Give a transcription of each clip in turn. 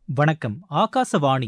வணக்கம் ஆகாசவாணி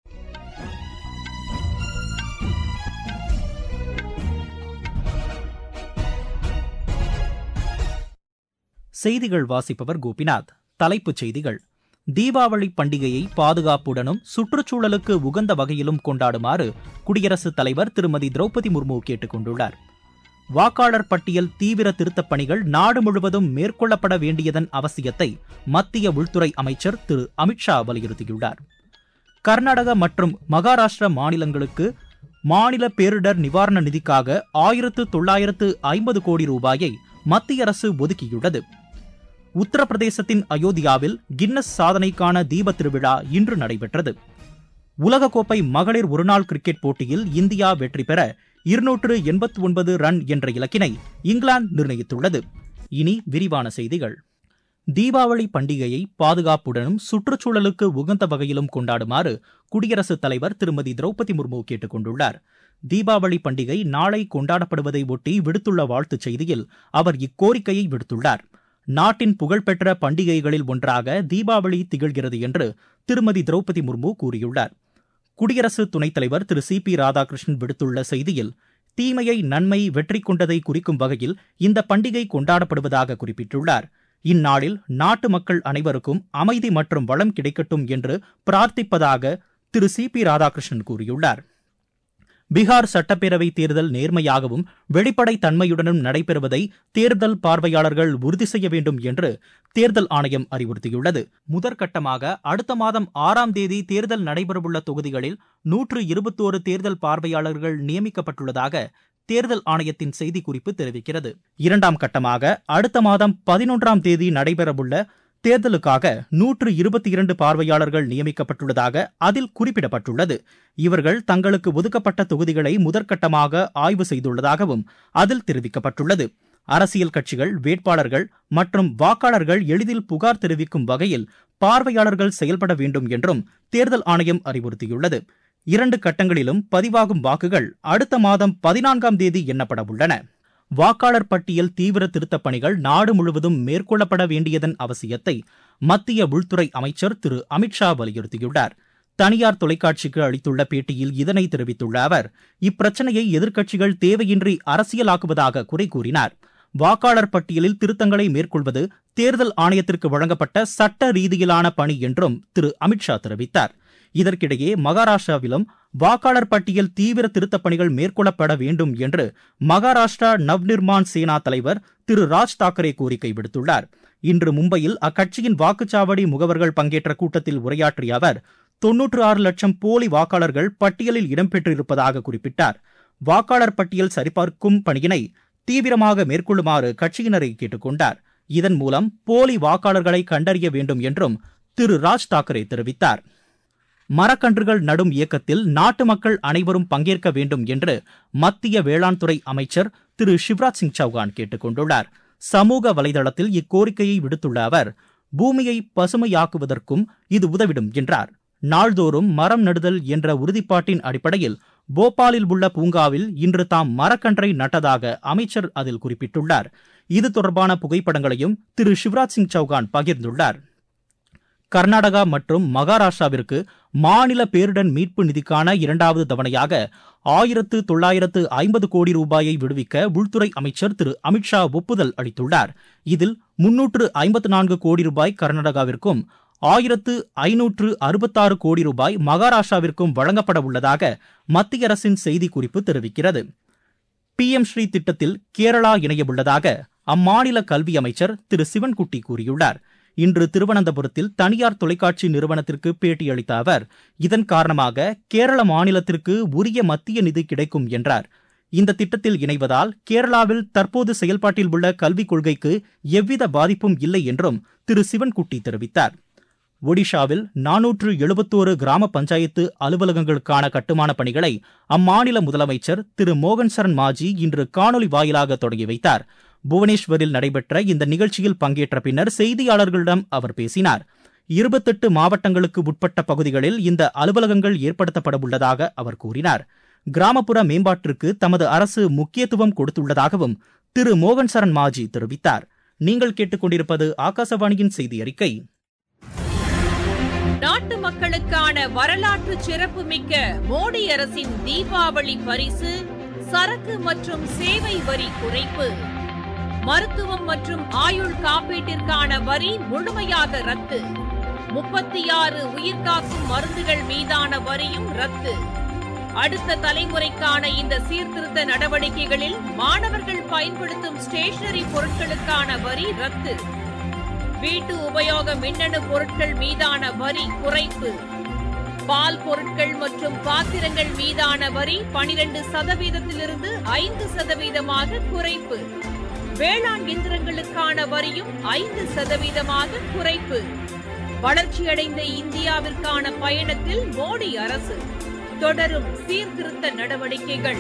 செய்திகள் வாசிப்பவர் கோபிநாத் தலைப்புச் செய்திகள் தீபாவளி பண்டிகையை பாதுகாப்புடனும் சுற்றுச்சூழலுக்கு உகந்த வகையிலும் கொண்டாடுமாறு குடியரசுத் தலைவர் திருமதி திரௌபதி முர்மு கேட்டுக் கொண்டுள்ளார் வாக்காளர் பட்டியல் தீவிர திருத்தப் பணிகள் நாடு முழுவதும் மேற்கொள்ளப்பட வேண்டியதன் அவசியத்தை மத்திய உள்துறை அமைச்சர் திரு அமித்ஷா வலியுறுத்தியுள்ளார் கர்நாடக மற்றும் மகாராஷ்டிரா மாநிலங்களுக்கு மாநில பேரிடர் நிவாரண நிதிக்காக ஆயிரத்து தொள்ளாயிரத்து ஐம்பது கோடி ரூபாயை மத்திய அரசு ஒதுக்கியுள்ளது உத்தரப்பிரதேசத்தின் அயோத்தியாவில் கின்னஸ் சாதனைக்கான தீப திருவிழா இன்று நடைபெற்றது உலகக்கோப்பை மகளிர் ஒருநாள் கிரிக்கெட் போட்டியில் இந்தியா வெற்றி பெற இருநூற்று எண்பத்தி ஒன்பது ரன் என்ற இலக்கினை இங்கிலாந்து நிர்ணயித்துள்ளது இனி விரிவான செய்திகள் தீபாவளி பண்டிகையை பாதுகாப்புடனும் சுற்றுச்சூழலுக்கு உகந்த வகையிலும் கொண்டாடுமாறு குடியரசுத் தலைவர் திருமதி திரௌபதி முர்மு கேட்டுக் கொண்டுள்ளார் தீபாவளி பண்டிகை நாளை கொண்டாடப்படுவதை ஒட்டி விடுத்துள்ள வாழ்த்துச் செய்தியில் அவர் இக்கோரிக்கையை விடுத்துள்ளார் நாட்டின் புகழ்பெற்ற பண்டிகைகளில் ஒன்றாக தீபாவளி திகழ்கிறது என்று திருமதி திரௌபதி முர்மு கூறியுள்ளார் குடியரசு துணைத் தலைவர் திரு சி பி ராதாகிருஷ்ணன் விடுத்துள்ள செய்தியில் தீமையை நன்மை வெற்றி கொண்டதை குறிக்கும் வகையில் இந்த பண்டிகை கொண்டாடப்படுவதாக குறிப்பிட்டுள்ளார் இந்நாளில் நாட்டு மக்கள் அனைவருக்கும் அமைதி மற்றும் வளம் கிடைக்கட்டும் என்று பிரார்த்திப்பதாக திரு சி பி ராதாகிருஷ்ணன் கூறியுள்ளார் பீகார் சட்டப்பேரவை தேர்தல் நேர்மையாகவும் வெளிப்படைத் தன்மையுடனும் நடைபெறுவதை தேர்தல் பார்வையாளர்கள் உறுதி செய்ய வேண்டும் என்று தேர்தல் ஆணையம் அறிவுறுத்தியுள்ளது முதற்கட்டமாக அடுத்த மாதம் ஆறாம் தேதி தேர்தல் நடைபெறவுள்ள தொகுதிகளில் நூற்று இருபத்தோரு தேர்தல் பார்வையாளர்கள் நியமிக்கப்பட்டுள்ளதாக தேர்தல் ஆணையத்தின் செய்திக்குறிப்பு தெரிவிக்கிறது இரண்டாம் கட்டமாக அடுத்த மாதம் பதினொன்றாம் தேதி நடைபெறவுள்ள தேர்தலுக்காக நூற்று இருபத்தி இரண்டு பார்வையாளர்கள் நியமிக்கப்பட்டுள்ளதாக அதில் குறிப்பிடப்பட்டுள்ளது இவர்கள் தங்களுக்கு ஒதுக்கப்பட்ட தொகுதிகளை முதற்கட்டமாக ஆய்வு செய்துள்ளதாகவும் அதில் தெரிவிக்கப்பட்டுள்ளது அரசியல் கட்சிகள் வேட்பாளர்கள் மற்றும் வாக்காளர்கள் எளிதில் புகார் தெரிவிக்கும் வகையில் பார்வையாளர்கள் செயல்பட வேண்டும் என்றும் தேர்தல் ஆணையம் அறிவுறுத்தியுள்ளது இரண்டு கட்டங்களிலும் பதிவாகும் வாக்குகள் அடுத்த மாதம் பதினான்காம் தேதி எண்ணப்பட உள்ளன வாக்காளர் பட்டியல் தீவிர திருத்தப் பணிகள் நாடு முழுவதும் மேற்கொள்ளப்பட வேண்டியதன் அவசியத்தை மத்திய உள்துறை அமைச்சர் திரு அமித்ஷா வலியுறுத்தியுள்ளார் தனியார் தொலைக்காட்சிக்கு அளித்துள்ள பேட்டியில் இதனை தெரிவித்துள்ள அவர் இப்பிரச்சனையை எதிர்க்கட்சிகள் தேவையின்றி அரசியலாக்குவதாக குறை கூறினார் வாக்காளர் பட்டியலில் திருத்தங்களை மேற்கொள்வது தேர்தல் ஆணையத்திற்கு வழங்கப்பட்ட சட்ட ரீதியிலான பணி என்றும் திரு அமித்ஷா தெரிவித்தார் இதற்கிடையே மகாராஷ்டிராவிலும் வாக்காளர் பட்டியல் தீவிர திருத்தப் பணிகள் மேற்கொள்ளப்பட வேண்டும் என்று மகாராஷ்டிரா நவ்நிர்மான் சேனா தலைவர் திரு ராஜ் தாக்கரே கோரிக்கை விடுத்துள்ளார் இன்று மும்பையில் அக்கட்சியின் வாக்குச்சாவடி முகவர்கள் பங்கேற்ற கூட்டத்தில் உரையாற்றிய அவர் தொன்னூற்று ஆறு லட்சம் போலி வாக்காளர்கள் பட்டியலில் இடம்பெற்றிருப்பதாக குறிப்பிட்டார் வாக்காளர் பட்டியல் சரிபார்க்கும் பணியினை தீவிரமாக மேற்கொள்ளுமாறு கட்சியினரை கேட்டுக்கொண்டார் இதன் மூலம் போலி வாக்காளர்களை கண்டறிய வேண்டும் என்றும் திரு ராஜ் தாக்கரே தெரிவித்தார் மரக்கன்றுகள் நடும் இயக்கத்தில் நாட்டு மக்கள் அனைவரும் பங்கேற்க வேண்டும் என்று மத்திய வேளாண் துறை அமைச்சர் திரு சிவராஜ் சிங் சௌகான் கேட்டுக் கொண்டுள்ளார் சமூக வலைதளத்தில் இக்கோரிக்கையை விடுத்துள்ள அவர் பூமியை பசுமையாக்குவதற்கும் இது உதவிடும் என்றார் நாள்தோறும் மரம் நடுதல் என்ற உறுதிப்பாட்டின் அடிப்படையில் போபாலில் உள்ள பூங்காவில் இன்று தாம் மரக்கன்றை நட்டதாக அமைச்சர் அதில் குறிப்பிட்டுள்ளார் இது தொடர்பான புகைப்படங்களையும் திரு சிவராஜ் சிங் சௌகான் பகிர்ந்துள்ளார் கர்நாடகா மற்றும் மகாராஷ்டிராவிற்கு மாநில பேரிடர் மீட்பு நிதிக்கான இரண்டாவது தவணையாக ஆயிரத்து தொள்ளாயிரத்து ஐம்பது கோடி ரூபாயை விடுவிக்க உள்துறை அமைச்சர் திரு அமித்ஷா ஒப்புதல் அளித்துள்ளார் இதில் முன்னூற்று ஐம்பத்து நான்கு கோடி ரூபாய் கர்நாடகாவிற்கும் ஆயிரத்து ஐநூற்று அறுபத்தாறு கோடி ரூபாய் மகாராஷ்டிராவிற்கும் வழங்கப்பட உள்ளதாக மத்திய அரசின் செய்திக்குறிப்பு தெரிவிக்கிறது பி எம் ஸ்ரீ திட்டத்தில் கேரளா இணையவுள்ளதாக அம்மாநில கல்வி அமைச்சர் திரு சிவன்குட்டி கூறியுள்ளார் இன்று திருவனந்தபுரத்தில் தனியார் தொலைக்காட்சி நிறுவனத்திற்கு பேட்டியளித்த அவர் இதன் காரணமாக கேரள மாநிலத்திற்கு உரிய மத்திய நிதி கிடைக்கும் என்றார் இந்த திட்டத்தில் இணைவதால் கேரளாவில் தற்போது செயல்பாட்டில் உள்ள கல்விக் கொள்கைக்கு எவ்வித பாதிப்பும் இல்லை என்றும் திரு சிவன்குட்டி தெரிவித்தார் ஒடிஷாவில் நானூற்று எழுபத்தோரு கிராம பஞ்சாயத்து அலுவலகங்களுக்கான கட்டுமான பணிகளை அம்மாநில முதலமைச்சர் திரு மோகன் சரண் மாஜி இன்று காணொலி வாயிலாக தொடங்கி வைத்தார் புவனேஸ்வரில் நடைபெற்ற இந்த நிகழ்ச்சியில் பங்கேற்ற பின்னர் செய்தியாளர்களிடம் அவர் பேசினார் இருபத்தெட்டு மாவட்டங்களுக்கு உட்பட்ட பகுதிகளில் இந்த அலுவலகங்கள் ஏற்படுத்தப்பட உள்ளதாக அவர் கூறினார் கிராமப்புற மேம்பாட்டிற்கு தமது அரசு முக்கியத்துவம் கொடுத்துள்ளதாகவும் திரு மோகன் சரண் மாஜி தெரிவித்தார் நீங்கள் கேட்டுக்கொண்டிருப்பது ஆகாசவாணியின் செய்தி அறிக்கை நாட்டு மக்களுக்கான வரலாற்று சிறப்புமிக்க மோடி அரசின் தீபாவளி பரிசு சரக்கு மற்றும் சேவை வரி குறைப்பு மருத்துவம் மற்றும் ஆயுள் காப்பீட்டிற்கான வரி முழுமையாக ரத்து முப்பத்தி ஆறு உயிர்காக்கும் மருந்துகள் மீதான வரியும் ரத்து அடுத்த தலைமுறைக்கான இந்த சீர்திருத்த நடவடிக்கைகளில் மாணவர்கள் பயன்படுத்தும் ஸ்டேஷனரி பொருட்களுக்கான வரி ரத்து வீட்டு உபயோக மின்னணு பொருட்கள் மீதான வரி குறைப்பு பால் பொருட்கள் மற்றும் பாத்திரங்கள் மீதான வரி பனிரெண்டு சதவீதத்திலிருந்து ஐந்து சதவீதமாக குறைப்பு வேளாண் இயந்திரங்களுக்கான வரியும் ஐந்து சதவீதமாக குறைப்பு வளர்ச்சியடைந்த இந்தியாவிற்கான பயணத்தில் மோடி அரசு தொடரும் சீர்திருத்த நடவடிக்கைகள்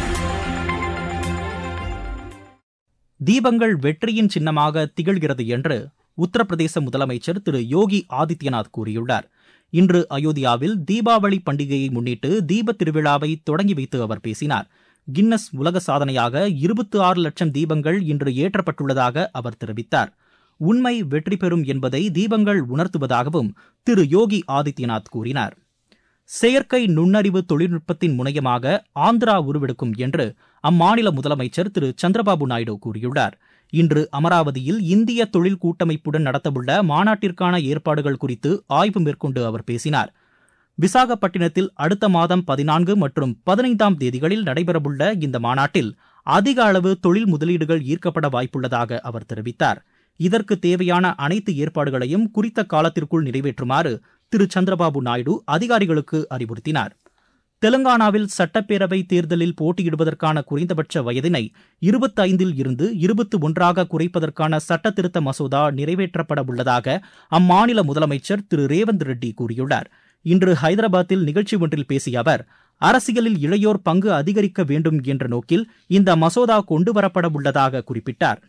தீபங்கள் வெற்றியின் சின்னமாக திகழ்கிறது என்று உத்தரப்பிரதேச முதலமைச்சர் திரு யோகி ஆதித்யநாத் கூறியுள்ளார் இன்று அயோத்தியாவில் தீபாவளி பண்டிகையை முன்னிட்டு தீப திருவிழாவை தொடங்கி வைத்து அவர் பேசினார் கின்னஸ் உலக சாதனையாக இருபத்தி ஆறு லட்சம் தீபங்கள் இன்று ஏற்றப்பட்டுள்ளதாக அவர் தெரிவித்தார் உண்மை வெற்றி பெறும் என்பதை தீபங்கள் உணர்த்துவதாகவும் திரு யோகி ஆதித்யநாத் கூறினார் செயற்கை நுண்ணறிவு தொழில்நுட்பத்தின் முனையமாக ஆந்திரா உருவெடுக்கும் என்று அம்மாநில முதலமைச்சர் திரு சந்திரபாபு நாயுடு கூறியுள்ளார் இன்று அமராவதியில் இந்திய தொழில் கூட்டமைப்புடன் நடத்தவுள்ள மாநாட்டிற்கான ஏற்பாடுகள் குறித்து ஆய்வு மேற்கொண்டு அவர் பேசினார் விசாகப்பட்டினத்தில் அடுத்த மாதம் பதினான்கு மற்றும் பதினைந்தாம் தேதிகளில் நடைபெறவுள்ள இந்த மாநாட்டில் அதிக அளவு தொழில் முதலீடுகள் ஈர்க்கப்பட வாய்ப்புள்ளதாக அவர் தெரிவித்தார் இதற்கு தேவையான அனைத்து ஏற்பாடுகளையும் குறித்த காலத்திற்குள் நிறைவேற்றுமாறு திரு சந்திரபாபு நாயுடு அதிகாரிகளுக்கு அறிவுறுத்தினார் தெலுங்கானாவில் சட்டப்பேரவை தேர்தலில் போட்டியிடுவதற்கான குறைந்தபட்ச வயதினை இருபத்தி ஐந்தில் இருந்து இருபத்தி ஒன்றாக குறைப்பதற்கான சட்ட திருத்த மசோதா நிறைவேற்றப்பட உள்ளதாக அம்மாநில முதலமைச்சர் திரு ரேவந்த் ரெட்டி கூறியுள்ளார் இன்று ஹைதராபாத்தில் நிகழ்ச்சி ஒன்றில் பேசிய அவர் அரசியலில் இளையோர் பங்கு அதிகரிக்க வேண்டும் என்ற நோக்கில் இந்த மசோதா கொண்டுவரப்பட உள்ளதாக குறிப்பிட்டார்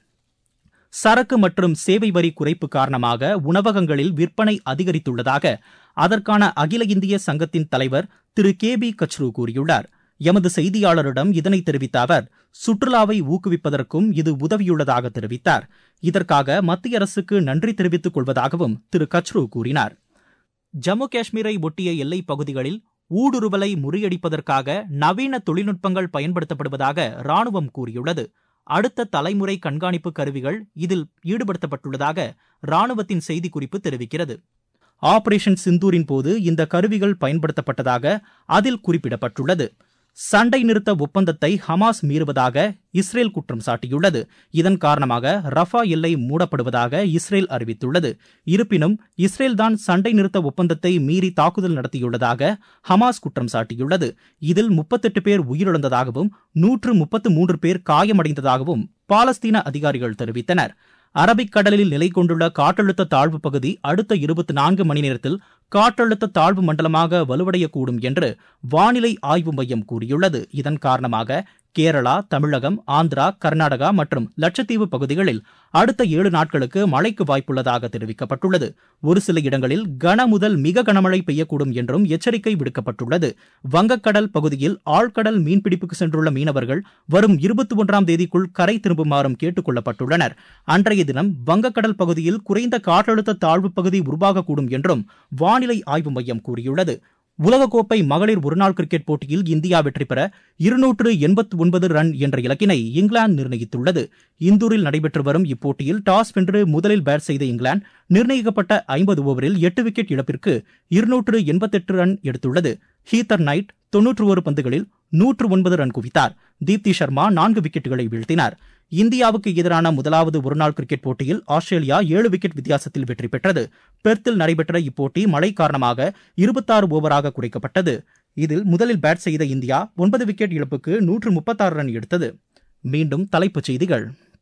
சரக்கு மற்றும் சேவை வரி குறைப்பு காரணமாக உணவகங்களில் விற்பனை அதிகரித்துள்ளதாக அதற்கான அகில இந்திய சங்கத்தின் தலைவர் திரு கே பி கச்ரு கூறியுள்ளார் எமது செய்தியாளரிடம் இதனை தெரிவித்த அவர் சுற்றுலாவை ஊக்குவிப்பதற்கும் இது உதவியுள்ளதாக தெரிவித்தார் இதற்காக மத்திய அரசுக்கு நன்றி தெரிவித்துக் கொள்வதாகவும் திரு கச்ரு கூறினார் ஜம்மு காஷ்மீரை ஒட்டிய எல்லைப் பகுதிகளில் ஊடுருவலை முறியடிப்பதற்காக நவீன தொழில்நுட்பங்கள் பயன்படுத்தப்படுவதாக ராணுவம் கூறியுள்ளது அடுத்த தலைமுறை கண்காணிப்பு கருவிகள் இதில் ஈடுபடுத்தப்பட்டுள்ளதாக ராணுவத்தின் செய்திக்குறிப்பு தெரிவிக்கிறது ஆபரேஷன் சிந்தூரின் போது இந்த கருவிகள் பயன்படுத்தப்பட்டதாக அதில் குறிப்பிடப்பட்டுள்ளது சண்டை நிறுத்த ஒப்பந்தத்தை ஹமாஸ் மீறுவதாக இஸ்ரேல் குற்றம் சாட்டியுள்ளது இதன் காரணமாக ரஃபா எல்லை மூடப்படுவதாக இஸ்ரேல் அறிவித்துள்ளது இருப்பினும் இஸ்ரேல்தான் சண்டை நிறுத்த ஒப்பந்தத்தை மீறி தாக்குதல் நடத்தியுள்ளதாக ஹமாஸ் குற்றம் சாட்டியுள்ளது இதில் முப்பத்தெட்டு பேர் உயிரிழந்ததாகவும் நூற்று முப்பத்து மூன்று பேர் காயமடைந்ததாகவும் பாலஸ்தீன அதிகாரிகள் தெரிவித்தனர் அரபிக்கடலில் நிலை கொண்டுள்ள காற்றழுத்த தாழ்வு பகுதி அடுத்த இருபத்தி நான்கு மணி நேரத்தில் காற்றழுத்த தாழ்வு மண்டலமாக வலுவடையக்கூடும் என்று வானிலை ஆய்வு மையம் கூறியுள்ளது இதன் காரணமாக கேரளா தமிழகம் ஆந்திரா கர்நாடகா மற்றும் லட்சத்தீவு பகுதிகளில் அடுத்த ஏழு நாட்களுக்கு மழைக்கு வாய்ப்புள்ளதாக தெரிவிக்கப்பட்டுள்ளது ஒரு சில இடங்களில் கன முதல் மிக கனமழை பெய்யக்கூடும் என்றும் எச்சரிக்கை விடுக்கப்பட்டுள்ளது வங்கக்கடல் பகுதியில் ஆழ்கடல் மீன்பிடிப்புக்கு சென்றுள்ள மீனவர்கள் வரும் இருபத்தி ஒன்றாம் தேதிக்குள் கரை திரும்புமாறும் கேட்டுக் கொள்ளப்பட்டுள்ளனர் அன்றைய தினம் வங்கக்கடல் பகுதியில் குறைந்த காற்றழுத்த தாழ்வு பகுதி உருவாகக்கூடும் என்றும் வானிலை ஆய்வு மையம் கூறியுள்ளது உலகக்கோப்பை மகளிர் ஒருநாள் கிரிக்கெட் போட்டியில் இந்தியா வெற்றி பெற இருநூற்று எண்பத்தி ஒன்பது ரன் என்ற இலக்கினை இங்கிலாந்து நிர்ணயித்துள்ளது இந்தூரில் நடைபெற்று வரும் இப்போட்டியில் டாஸ் வென்று முதலில் பேட் செய்த இங்கிலாந்து நிர்ணயிக்கப்பட்ட ஐம்பது ஓவரில் எட்டு விக்கெட் இழப்பிற்கு இருநூற்று எண்பத்தெட்டு ரன் எடுத்துள்ளது ஹீத்தர் நைட் தொன்னூற்று ஒரு பந்துகளில் நூற்று ஒன்பது ரன் குவித்தார் தீப்தி சர்மா நான்கு விக்கெட்டுகளை வீழ்த்தினார் இந்தியாவுக்கு எதிரான முதலாவது ஒருநாள் கிரிக்கெட் போட்டியில் ஆஸ்திரேலியா ஏழு விக்கெட் வித்தியாசத்தில் வெற்றி பெற்றது பெர்த்தில் நடைபெற்ற இப்போட்டி மழை காரணமாக இருபத்தாறு ஓவராக குறைக்கப்பட்டது இதில் முதலில் பேட் செய்த இந்தியா ஒன்பது விக்கெட் இழப்புக்கு நூற்று முப்பத்தாறு ரன் எடுத்தது மீண்டும் தலைப்புச் செய்திகள்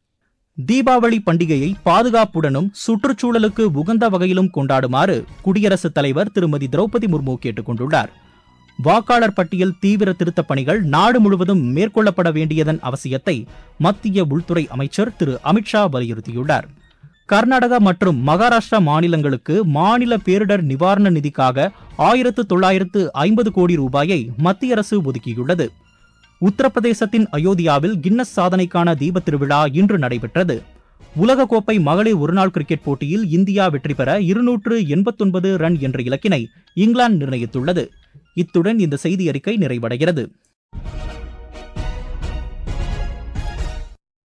தீபாவளி பண்டிகையை பாதுகாப்புடனும் சுற்றுச்சூழலுக்கு உகந்த வகையிலும் கொண்டாடுமாறு குடியரசுத் தலைவர் திருமதி திரௌபதி முர்மு கேட்டுக் கொண்டுள்ளார் வாக்காளர் பட்டியல் தீவிர திருத்தப் பணிகள் நாடு முழுவதும் மேற்கொள்ளப்பட வேண்டியதன் அவசியத்தை மத்திய உள்துறை அமைச்சர் திரு அமித்ஷா வலியுறுத்தியுள்ளார் கர்நாடகா மற்றும் மகாராஷ்டிரா மாநிலங்களுக்கு மாநில பேரிடர் நிவாரண நிதிக்காக ஆயிரத்து தொள்ளாயிரத்து ஐம்பது கோடி ரூபாயை மத்திய அரசு ஒதுக்கியுள்ளது உத்தரப்பிரதேசத்தின் அயோத்தியாவில் கின்னஸ் சாதனைக்கான தீபத் திருவிழா இன்று நடைபெற்றது உலகக்கோப்பை மகளிர் ஒருநாள் கிரிக்கெட் போட்டியில் இந்தியா வெற்றி பெற இருநூற்று எண்பத்தொன்பது ரன் என்ற இலக்கினை இங்கிலாந்து நிர்ணயித்துள்ளது இத்துடன் இந்த செய்தி அறிக்கை நிறைவடைகிறது